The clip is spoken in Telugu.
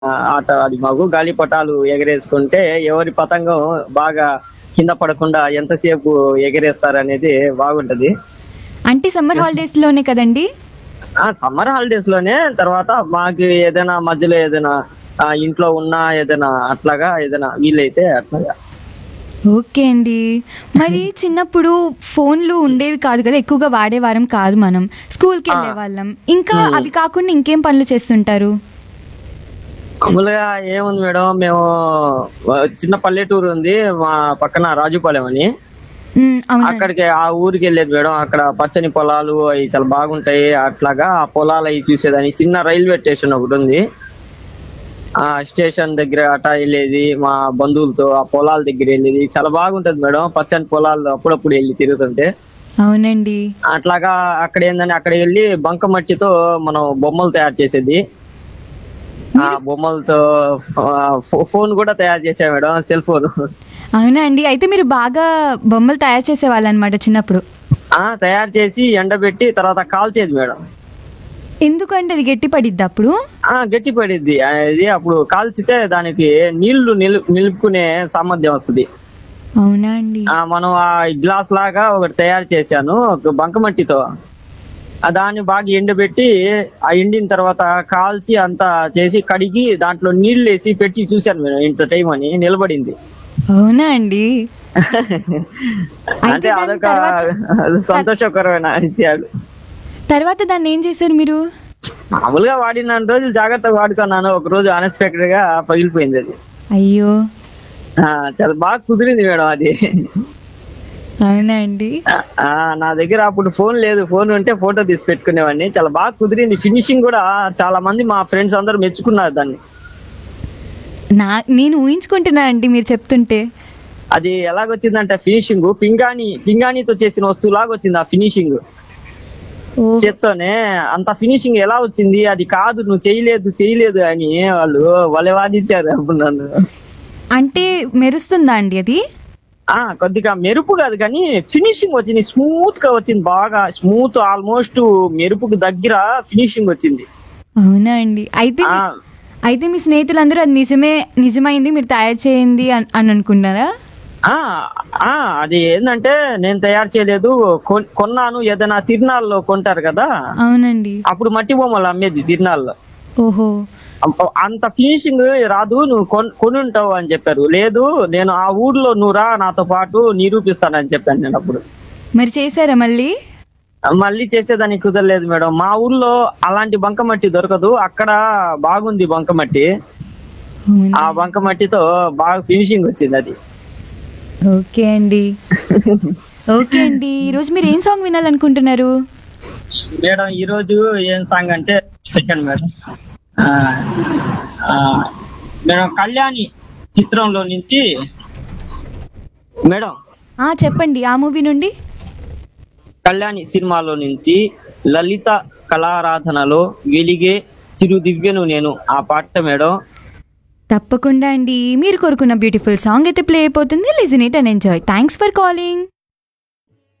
ఆట అది మాకు గాలిపటాలు ఎగరేసుకుంటే ఎవరి పతంగం బాగా కింద పడకుండా ఎంతసేపు ఎగరేస్తారనేది బాగుంటది అంటే సమ్మర్ హాలిడేస్ లోనే కదండి ఆ సమ్మర్ హాలిడేస్ లోనే తర్వాత మాకు ఏదైనా మధ్యలో ఏదైనా ఆ, ఇంట్లో ఉన్నా ఏదైనా అట్లాగా ఏదైనా వీలైతే అట్లాగా ఓకే అండి మరి చిన్నప్పుడు ఫోన్లు ఉండేవి కాదు కదా ఎక్కువగా వాడేవారం కాదు మనం స్కూల్కి వెళ్ళే వాళ్ళం ఇంకా అవి కాకుండా ఇంకేం పనులు చేస్తుంటారు మామూలుగా ఏముంది మేడం మేము ఆ, చిన్న పల్లెటూరు ఉంది మా పక్కన రాజుపాలెం అని మ్, అవునండి అక్కడికి ఆ ఊరికి వెళ్ళేది మేడం అక్కడ పచ్చని పొలాలు అవి చాలా బాగుంటాయి అట్లాగా ఆ పొలాలు అవి చూసేదాన్ని చిన్న రైల్వే స్టేషన్ ఒకటి ఉంది ఆ స్టేషన్ దగ్గర అటా వెళ్ళేది మా బంధువులతో ఆ పొలాల దగ్గర వెళ్ళేది చాలా బాగుంటది మేడం పచ్చని పొలాలు అప్పుడప్పుడు వెళ్ళి తిరుగుతుంటే అవునండి అట్లాగా అక్కడ ఏందని అక్కడ వెళ్ళి బంక మట్టితో మనం బొమ్మలు తయారు చేసేది ఆ బొమ్మలతో ఆ, ఫో- ఫోన్ కూడా తయారు చేసా మేడం సెల్ ఫోన్ అవునా అండి అయితే మీరు బాగా బొమ్మలు తయారు చేసేవాళ్ళు అనమాట చిన్నప్పుడు ఆ తయారు చేసి ఎండబెట్టి తర్వాత కాల్చేది మేడం ఎందుకంటే అది గట్టి పడిద్ది అప్పుడు ఆ గట్టి పడిద్ది ఆ, ఇది అప్పుడు కాల్చితే దానికి నీళ్లు నిలు నిలుపుకునే సామర్థ్యం వస్తుంది అవునా అండి ఆ మనం ఆ గ్లాస్ లాగా ఒకటి తయారు చేశాను ఒక బంకమట్టితో ఆ దాన్ని బాగా ఎండబెట్టి ఆ ఎండిన తర్వాత కాల్చి అంతా చేసి కడిగి దాంట్లో నీళ్లు వేసి పెట్టి చూశాను నేను ఇంత టైం అని నిలబడింది అవునా అండి అంటే దాని అదొక తర్వాత- సంతోషకరమైన విషయాలు తర్వాత దాన్ని ఏం చేశారు మీరు మామూలుగా వాడిన రోజులు జాగ్రత్తగా వాడుకున్నాను ఒక రోజు అన్ఎక్స్పెక్టెడ్ గా పగిలిపోయింది అది అయ్యో ఆ, చాలా బాగా కుదిరింది మేడం అది అవునా అండి ఆ, నా దగ్గర అప్పుడు ఫోన్ లేదు ఫోన్ ఉంటే ఫోటో తీసి పెట్టుకునేవాడిని చాలా బాగా కుదిరింది ఫినిషింగ్ కూడా చాలా మంది మా ఫ్రెండ్స్ అందరూ మెచ్చుకున్నారు దాన్ని నా నేను ఊహించుకుంటున్నా అండి మీరు చెప్తుంటే అది ఎలాగొచ్చిందంటే ఫినిషింగ్ పింగాణి పింగాణితో చేసిన వస్తువులాగా వచ్చింది ఆ ఫినిషింగ్ ఓ చేత్తోనే అంత ఫినిషింగ్ ఎలా వచ్చింది అది కాదు నువ్వు చేయలేదు చేయలేదు అని వాళ్ళు వాళ్ళే వాదించారు అప్పుడు నన్ను అంటే మెరుస్తుందా అండి అది ఆ కొద్దిగా మెరుపు కాదు కానీ ఫినిషింగ్ వచ్చింది స్మూత్ గా వచ్చింది బాగా స్మూత్ ఆల్మోస్ట్ మెరుపుకు దగ్గర ఫినిషింగ్ వచ్చింది అవునా అండి అయితే ఆ మీ- అయితే మీ స్నేహితులందరూ అది నిజమే నిజమైంది మీరు తయారు చేయండి అని అని అనుకున్నారా ఆ ఆ అది ఏంటంటే నేను తయారు చేయలేదు కొన్- కొన్నాను ఏదైనా తిరునాళ్ళలో కొంటారు కదా అవునండి అప్పుడు మట్టి బొమ్మలు అమ్మేది తిరునాళ్ళలో ఓహో అం- అంత ఫినిషింగ్ రాదు నువ్వు కొన్ కొనుంటావు అని చెప్పారు లేదు నేను ఆ ఊర్లో నువ్వు రా నాతో పాటు నిరూపిస్తానని చెప్పాను నేను అప్పుడు మరి చేశారా మళ్ళీ మళ్ళీ చేసేదానికి కుదరలేదు మేడం మా ఊర్లో అలాంటి బంకమట్టి దొరకదు అక్కడ బాగుంది బంకమట్టి అవునా? ఆ బంకమట్టితో బాగా ఫినిషింగ్ వచ్చింది అది ఓకే అండి ఓకే అండి ఈరోజు మీరు ఏం సాంగ్ వినాలనుకుంటున్నారు మేడం ఈ రోజు ఏం సాంగ్ అంటే సెకండ్ మేడం ఆ, ఆ, మేడం కళ్యాణి చిత్రంలో నుంచి మేడం ఆ చెప్పండి ఆ మూవీ నుండి కళ్యాణి సినిమాలో నుంచి లలిత కళారాధనలో వెలిగే చిరు దివ్యను నేను ఆ పాట మేడం తప్పకుండా అండి మీరు కోరుకున్న బ్యూటిఫుల్ సాంగ్ అయితే ప్లే అయిపోతుంది listen it and enjoy thanks for calling